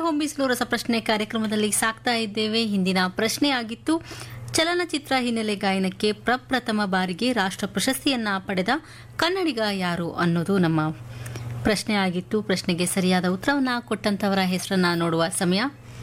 ಹೊಂಬಿಸಲು ರಸಪ್ರಶ್ನೆ ಕಾರ್ಯಕ್ರಮದಲ್ಲಿ ಸಾಕ್ತಾ ಇದ್ದೇವೆ ಹಿಂದಿನ ಪ್ರಶ್ನೆ ಆಗಿತ್ತು ಚಲನಚಿತ್ರ ಹಿನ್ನೆಲೆ ಗಾಯನಕ್ಕೆ ಪ್ರಪ್ರಥಮ ಬಾರಿಗೆ ರಾಷ್ಟ್ರ ಪ್ರಶಸ್ತಿಯನ್ನ ಪಡೆದ ಕನ್ನಡಿಗ ಯಾರು ಅನ್ನೋದು ನಮ್ಮ ಪ್ರಶ್ನೆ ಆಗಿತ್ತು ಪ್ರಶ್ನೆಗೆ ಸರಿಯಾದ ಉತ್ತರವನ್ನ ಕೊಟ್ಟಂತವರ ಹೆಸರನ್ನ ನೋಡುವ ಸಮಯ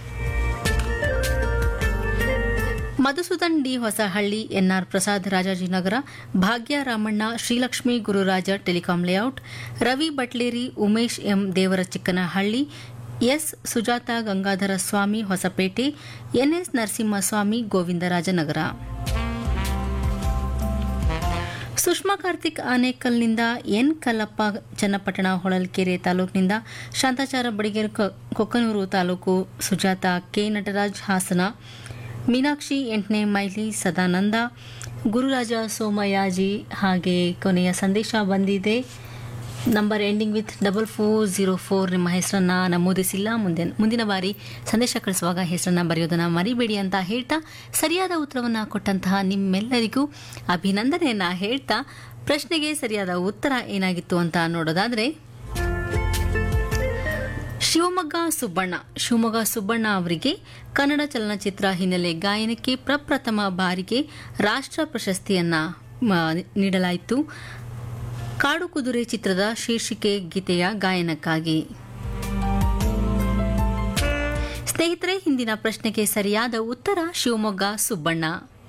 Madhusudan D Hosahalli NR Prasad Rajajinagar Bhagya Ramanna Shrilakshmi Gururaja telecom layout Ravi Batleri Umesh M Devara Chikkanahalli S Sujatha Gangadhara Swami Hosapete NS Narasimhaswamy Govindarajanagar Sushma Karthik ಆನೇಕಲ್ನಿಂದ ಎನ್ ಕಲ್ಲಪ್ಪ ಚನ್ನಪಟ್ಟಣ ಹೊಳಲ್ಕೆರೆ ತಾಲೂಕಿನಿಂದ ಶಾಂತಾಚಾರ ಬಡಿಗೇರು ಕೊ- ಕೊಕ್ಕನೂರು ತಾಲೂಕು ಸುಜಾತ ಕೆ ನಟರಾಜ್ ಹಾಸನ ಮೀನಾಕ್ಷಿ ಎಂಟನೇ ಮೈಲಿ ಸದಾನಂದ ಗುರುರಾಜ ಸೋಮಯಾಜಿ ಹಾಗೆ ಕೊನೆಯ ಸಂದೇಶ ಬಂದಿದೆ number ending with double four zero four ನಿಮ್ಮ ಹೆಸರನ್ನ ನಮೂದಿಸಿಲ್ಲ ಮುಂದೆ ಮುಂದಿನ ಬಾರಿ ಸಂದೇಶ ಕಳಿಸುವಾಗ ಹೆಸರನ್ನ ಬರೆಯೋದನ್ನ ಮರಿಬೇಡಿ ಅಂತ ಹೇಳ್ತಾ ಸರಿಯಾದ ಉತ್ತರವನ್ನ ಕೊಟ್ಟಂತಹ ನಿಮ್ಮೆಲ್ಲರಿಗೂ ಅಭಿನಂದನೆಯನ್ನ ಹೇಳ್ತಾ ಪ್ರಶ್ನೆಗೆ ಸರಿಯಾದ ಉತ್ತರ ಏನಾಗಿತ್ತು ಅಂತ ನೋಡೋದಾದ್ರೆ ಶಿವಮೊಗ್ಗ ಸುಬ್ಬಣ್ಣ ಶಿವಮೊಗ್ಗ ಸುಬ್ಬಣ್ಣ ಅವರಿಗೆ ಕನ್ನಡ ಚಲನಚಿತ್ರ ಹಿನ್ನೆಲೆ ಗಾಯನಕ್ಕೆ ಪ್ರಪ್ರಥಮ ಬಾರಿಗೆ ರಾಷ್ಟ್ರ ಪ್ರಶಸ್ತಿಯನ್ನ ಮ, ನೀಡಲಾಯಿತು ಕಾಡು ಕುದುರೆ ಚಿತ್ರದ ಶೀರ್ಷಿಕೆ ಗೀತೆಯ ಗಾಯನಕ್ಕಾಗಿ ಸ್ನೇಹಿತರೆ ಹಿಂದಿನ ಪ್ರಶ್ನೆಗೆ ಸರಿಯಾದ ಉತ್ತರ ಶಿವಮೊಗ್ಗ ಸುಬ್ಬಣ್ಣ